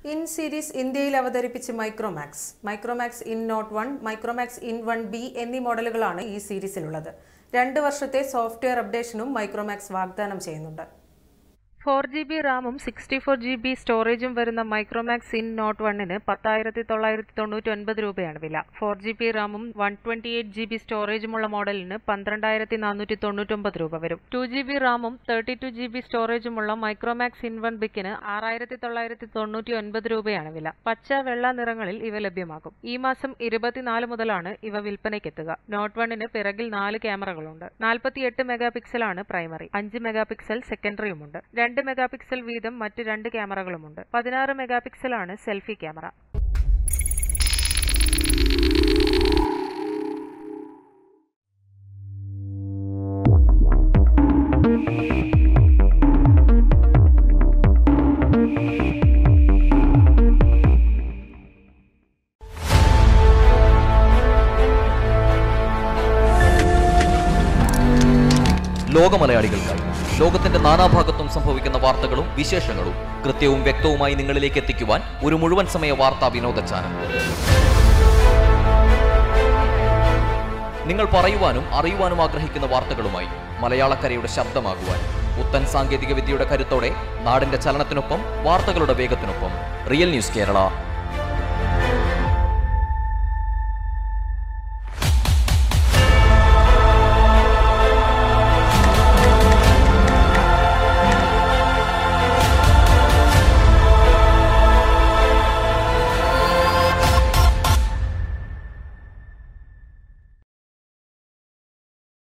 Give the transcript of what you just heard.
in series ഇന്ത്യയിൽ അവതരിപ്പിച്ച് Micromax Micromax in note one Micromax in one B എന്നീ മോഡലുകളാണ് ഈ സീരീസിലുള്ളത് രണ്ട് വർഷത്തെ സോഫ്റ്റ്വെയർ അപ്ഡേഷനും മൈക്രോമാക്സ് വാഗ്ദാനം ചെയ്യുന്നുണ്ട് ഫോർ ജി ബി റാമും സിക്സ്റ്റി ഫോർ ജി ബി സ്റ്റോറേജും വരുന്ന മൈക്രോമാക്സ് ഇൻ നോട്ട് വണ്ണിന് പത്തായിരത്തി തൊള്ളായിരത്തി തൊണ്ണൂറ്റി ഒൻപത് രൂപയാണ് വില ഫോർ ജി ബി റാമും one twenty eight G B സ്റ്റോറേജുമുള്ള മോഡലിന് പന്ത്രണ്ടായിരത്തി നാനൂറ്റി തൊണ്ണൂറ്റൊമ്പത് രൂപ വരും ടു ജി ബി റാമും തേർട്ടി ടു ജി ബി സ്റ്റോറേജുമുള്ള മൈക്രോമാക്സ് ഇൻ വൺ ബിക്കിന് ആറായിരത്തി തൊള്ളായിരത്തി തൊണ്ണൂറ്റി ഒൻപത് രൂപയാണ് വില പച്ച വെള്ള നിറങ്ങളിൽ ഇവ ലഭ്യമാകും ഈ മാസം ഇരുപത്തിനാല് മുതലാണ് ഇവ വിൽപ്പനയ്ക്കെത്തുക നോട്ട് വണ്ണിന് പിറകിൽ നാല് ക്യാമറകളുണ്ട് നാൽപ്പത്തിയെട്ട് മെഗാ പിക്സലാണ് പ്രൈമറി അഞ്ച് മെഗാ പിക്സൽ സെക്കൻഡറിയുമുണ്ട് രണ്ട് മെഗാ പിക്സൽ വീതം മറ്റ് രണ്ട് ക്യാമറകളുമുണ്ട് പതിനാറ് മെഗാ പിക്സലാണ് സെൽഫി ക്യാമറ ലോക മലയാളികൾക്കായി ലോകത്തിന്റെ നാനാഭാഗത്തും സംഭവിക്കുന്ന വാർത്തകളും വിശേഷങ്ങളും കൃത്യവും വ്യക്തവുമായി നിങ്ങളിലേക്ക് എത്തിക്കുവാൻ ഒരു മുഴുവൻ സമയ വാർത്താ വിനോദ ചാനൽ നിങ്ങൾ പറയുവാനും അറിയുവാനും ആഗ്രഹിക്കുന്ന വാർത്തകളുമായി മലയാളക്കരയുടെ ശബ്ദമാകുവാൻ പുത്തൻ സാങ്കേതിക വിദ്യയുടെ കരുത്തോടെ നാടിന്റെ ചലനത്തിനൊപ്പം വാർത്തകളുടെ വേഗത്തിനൊപ്പം റിയൽ ന്യൂസ് കേരള